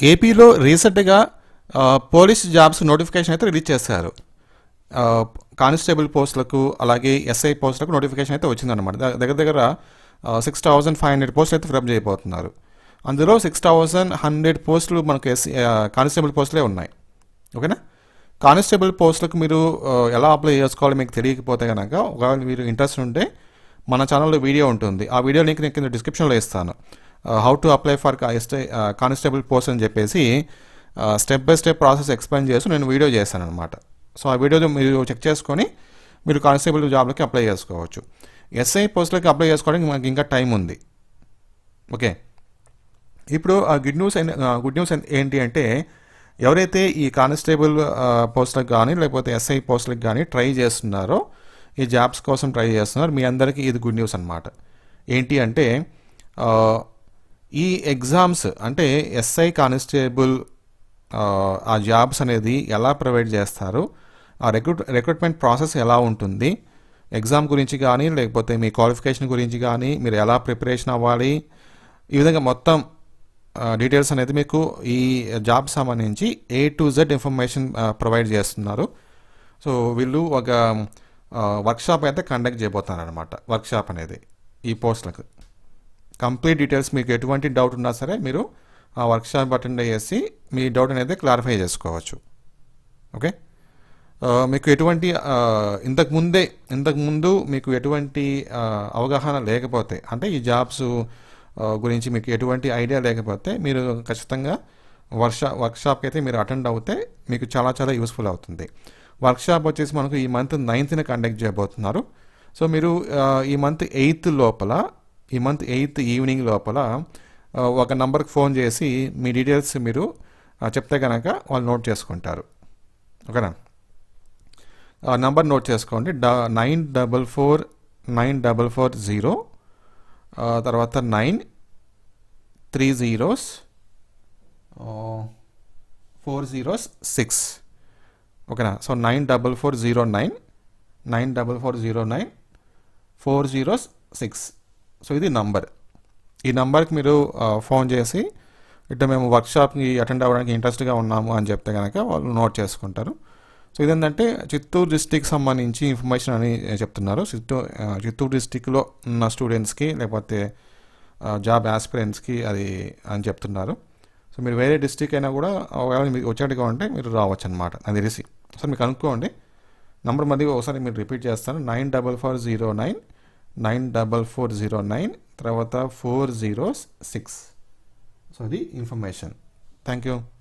ఏపీలో రీసెంట్గా ఆ, పోలీస్ జాబ్స్ నోటిఫికేషన్ అయితే రిలీజ్ చేశారు ఆ, కానిస్టేబుల్ పోస్టులకు అలాగే ఎస్ఐ పోస్టులకు నోటిఫికేషన్ అయితే వచ్చిందన్నమాట ద- దగ్గర దగ్గర సిక్స్ థౌజండ్ ఫైవ్ హండ్రెడ్ పోస్టులు అయితే ఫిలప్ చేయబోతున్నారు అందులో సిక్స్ థౌజండ్ హండ్రెడ్ పోస్టులు మనకు ఎస్ కానిస్టేబుల్ పోస్టులే ఉన్నాయి ఓకేనా కానిస్టేబుల్ పోస్టులకు మీరు ఆ, ఎలా అప్లై చేసుకోవాలో మీకు తెలియకపోతే కనుక ఒకవేళ మీరు ఇంట్రెస్ట్ ఉంటే మన ఛానల్లో వీడియో ఉంటుంది ఆ వీడియో లింక్ నేను కింద డిస్క్రిప్షన్లో ఇస్తాను how to apply for constable post అని చెప్పేసి step by step process explain చేస్తూ నేను వీడియో చేశాను అనమాట సో ఆ వీడియో మీరు చెక్ చేసుకొని మీరు కానిస్టేబుల్ జాబ్లకి అప్లై చేసుకోవచ్చు ఎస్ఐ పోస్టులకి అప్లై చేసుకోవడానికి మనకి ఇంకా టైం ఉంది ఓకే ఇప్పుడు ఆ గుడ్ న్యూస్ అయిన- ఆ, గుడ్ న్యూస్ ఎన్- ఏంటి అంటే ఎవరైతే ఈ కానిస్టేబుల్ ఆ, పోస్టులకు కానీ లేకపోతే ఎస్ఐ పోస్టులకు కానీ ట్రై చేస్తున్నారో ఈ జాబ్స్ కోసం ట్రై చేస్తున్నారు మీ అందరికీ ఇది గుడ్ న్యూస్ అనమాట ఏంటి అంటే ఆ, ఈ ఎగ్జామ్స్ అంటే ఎస్ఐ కానిస్టేబుల్ ఆ, ఆ జాబ్స్ అనేది ఎలా ప్రొవైడ్ చేస్తారు ఆ రిక్రూట్ రిక్రూట్మెంట్ ప్రాసెస్ ఎలా ఉంటుంది ఎగ్జామ్ గురించి కానీ లేకపోతే మీ క్వాలిఫికేషన్ గురించి కానీ మీరు ఎలా ప్రిపరేషన్ అవ్వాలి ఈ విధంగా మొత్తం డీటెయిల్స్ అనేది మీకు ఈ జాబ్ సంబంధించి A to Z information provide చేస్తున్నారు సో వీళ్ళు ఒక వర్క్షాప్ అయితే కండక్ట్ చేయబోతున్నారు అనమాట వర్క్షాప్ అనేది ఈ పోస్టులకు కంప్లీట్ డీటెయిల్స్ మీకు ఎటువంటి డౌట్ ఉన్నా సరే మీరు ఆ వర్క్షాప్ అటెండ్ అయ్యేసి మీ డౌట్ అనేది క్లారిఫై చేసుకోవచ్చు ఓకే ఆ, మీకు ఎటువంటి ఆ, ఇంతకు ముందే ఇంతకు ముందు మీకు ఎటువంటి ఆ, అవగాహన లేకపోతే అంటే ఈ జాబ్స్ ఆ, గురించి మీకు ఎటువంటి ఐడియా లేకపోతే మీరు ఖచ్చితంగా వర్క్షా వర్క్షాప్కి అయితే మీరు అటెండ్ అవుతే మీకు చాలా చాలా యూస్ఫుల్ అవుతుంది వర్క్షాప్ వచ్చేసి మనకు ఈ మంత్ నైన్త్ని కండక్ట్ చేయబోతున్నారు సో మీరు ఆ, ఈ మంత్ ఎయిత్ లోపల ఈ మంత్ ఎయిత్ ఈవినింగ్ లోపల ఆ, ఒక నంబర్కి ఫోన్ చేసి మీ డీటెయిల్స్ మీరు ఆ, చెప్తే కనుక వాళ్ళు నోట్ చేసుకుంటారు ఓకేనా ఆ నంబర్ నోట్ చేసుకోండి డ nine double four nine double four zero తర్వాత nine three zeros four zeros six ఓకేనా so nine double four zero nine nine double four zero nine four zeros six so ఇది number ఈ నంబర్కి మీరు ఆ, phone చేసి ఇట్లా మేము వర్క్షాప్కి అటెండ్ అవ్వడానికి ఇంట్రెస్ట్గా ఉన్నాము అని చెప్తే కనుక వాళ్ళు నోట్ చేసుకుంటారు సో ఇదేంటంటే చిత్తూరు డిస్టిక్ సంబంధించి ఇన్ఫర్మేషన్ అని చెప్తున్నారు చిత్తూరు ఆ, చిత్తూరు డిస్టిక్లో ఉన్న స్టూడెంట్స్కి లేకపోతే ఆ, జాబ్ ఆస్పిరెంట్స్కి అది అని చెప్తున్నారు సో మీరు వేరే డిస్టిక్ అయినా కూడా ఒకవేళ మీకు వచ్చేట్టుగా ఉంటే మీరు రావచ్చు అనమాట నాకు తెలిసి సో మీకు అనుకోండి నంబర్ మళ్ళీ ఒకసారి మీరు రిపీట్ చేస్తాను nine double four zero nine nine double four zero nine తర్వాత ఫోర్ జీరోస్ సిక్స్ సో అది ఇన్ఫర్మేషన్ థ్యాంక్ యూ